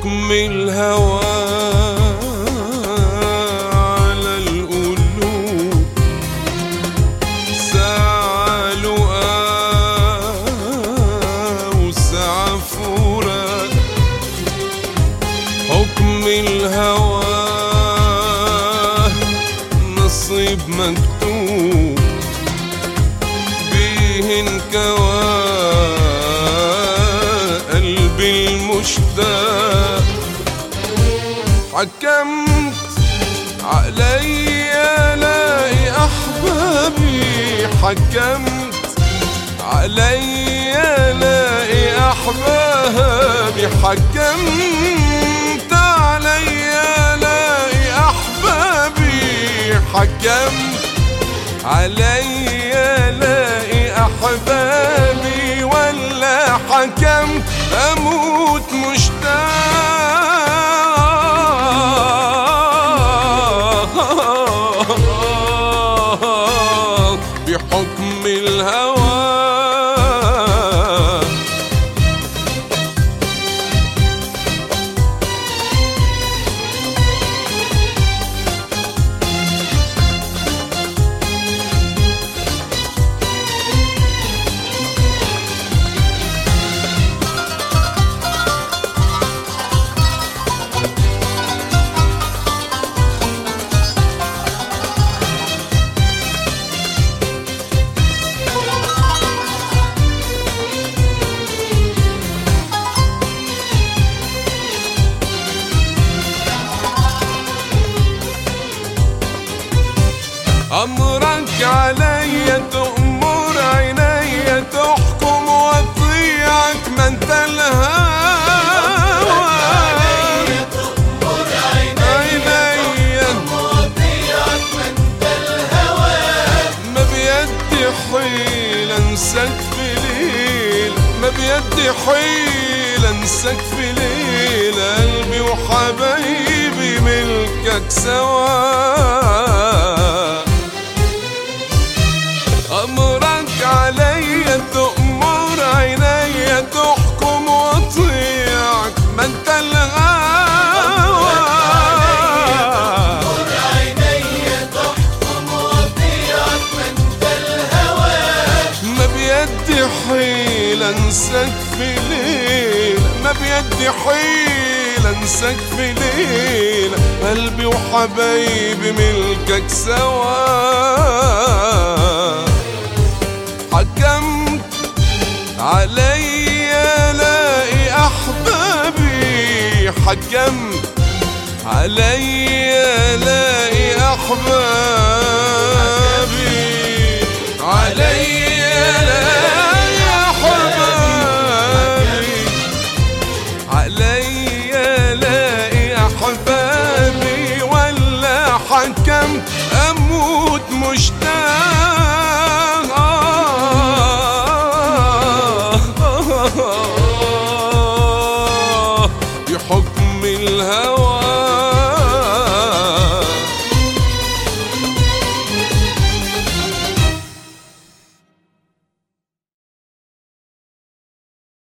حكم الهوى على القلوب ساعة لقاء وساعة فراق حكم الهوى نصيب مكتوب بيه انكوى قلبي المشتاق حكمت علي الاقي احبابي حكمت علي الاقي احبابي حكمت علي الاقي احبابي حكمت علي الاقي احبابي ولا حكمت اموت مشتاق بحكم الهوى أمرك علي تأمر عيني تحكم وأطيعك ما أنت الهوى عيني ما بيدي حيل انساك في ليل ما بيدي حيل انساك في ليل قلبي وحبايبي ملكك سوا أمرك علي تأمر عيني تحكم وأطيعك ما أنت الغاوى ما بيدي حيل انساك في ليل ما بيدي حيل انساك في ليل قلبي وحبايبي ملكك سوا حكمت علي الاقي احبابي حكمت علي الاقي احبابي علي الاقي احبابي علي الاقي احبابي ولا حكمت اموت مشتاق بحكم الهوى